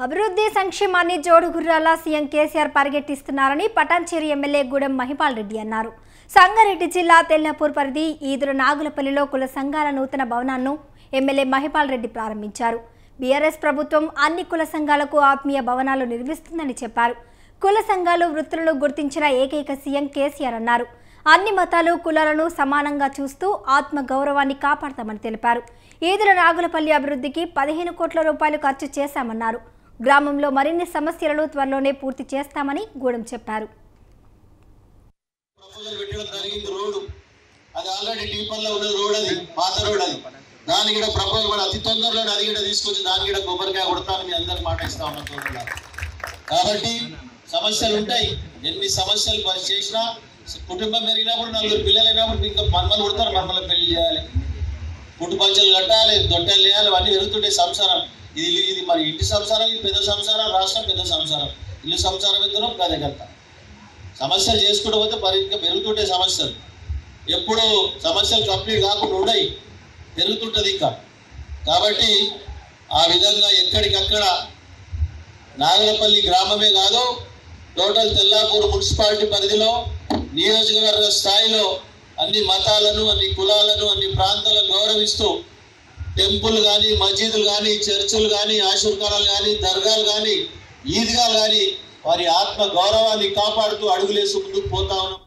అభివృద్ధి సంక్షేమాన్ని జోడుగుర్రాల సీఎం కేసీఆర్ పరిగెట్టిస్తున్నారని పటాన్చేరి ఎమ్మెల్యే గూడెం మహిపాల్ రెడ్డి అన్నారు సంగారెడ్డి జిల్లా తెల్లాపూర్ పరిధి ఈదురు నాగులపల్లిలో కుల సంఘాల నూతన భవనాన్ని ఎమ్మెల్యే మహిపాల్ రెడ్డి ప్రారంభించారు బీఆర్ఎస్ ప్రభుత్వం అన్ని కుల సంఘాలకు ఆత్మీయ భవనాలు నిర్మిస్తుందని చెప్పారు కుల సంఘాలు వృత్తులను గుర్తించిన ఏకైక సీఎం కేసీఆర్ అన్నారు అన్ని మతాలు కులాలను సమానంగా చూస్తూ ఆత్మ గౌరవాన్ని కాపాడతామని తెలిపారు ఈదుల నాగులపల్లి అభివృద్ధికి పదిహేను కోట్ల రూపాయలు ఖర్చు చేశామన్నారు గ్రామంలో మరిన్ని సమస్యలను త్వరలోనే పూర్తి చేస్తామని గూడెం చెప్పారు ప్రపోజల్ పెట్టడం జరిగింది రోడ్డు అది ఆల్రెడీ డీపర్ లో ఉన్న రోడ్ అది పాత రోడ్ అది దానికి కూడా ప్రపోజల్ కూడా అతి తొందరలో అది కూడా తీసుకొచ్చి దానికి కూడా కొబ్బరికాయ కొడతాను మీ అందరికి మాట ఇస్తా ఉన్నా చూడాలి కాబట్టి సమస్యలు ఉంటాయి ఎన్ని సమస్యలు పని చేసినా కుటుంబం పెరిగినప్పుడు నలుగురు పిల్లలు అయినప్పుడు ఇంకా మన్మలు పుడతారు మన్మల పెళ్లి చేయాలి పుట్టు పంచలు కట్టాలి దొట్టలు వేయాలి అవన్నీ పెరుగుతుంటాయి సంసారం ఇది ఇల్లు- ఇది మరి ఇంటి సంసారం ఇది పెద్ద సంసారం రాష్ట్రం పెద్ద సంసారం ఇల్లు సంసారం ఇద్దరు గదే కడతా సమస్యలు చేసుకుంటూ పోతే మరి ఇంకా పెరుగుతుంటాయి సమస్యలు ఎప్పుడు సమస్యలు కంప్లీట్ కాకుండా ఉండయి పెరుగుతుంటుంది ఇంకా కాబట్టి ఆ విధంగా ఎక్కడికక్కడ నాగలపల్లి గ్రామమే కాదు టోటల్ తెల్లాపూర్ మున్సిపాలిటీ పరిధిలో నియోజకవర్గ స్థాయిలో అన్ని మతాలను అన్ని కులాలను అన్ని ప్రాంతాలను గౌరవిస్తూ టెంపుల్ కానీ మసీదులు కానీ చర్చిలు కానీ ఆశుర్ఖానాలు కానీ దర్గాలు కానీ ఈద్గాలు కానీ వారి ఆత్మ గౌరవాన్ని కాపాడుతూ అడుగులేసి ముందుకు పోతా ఉన్నాం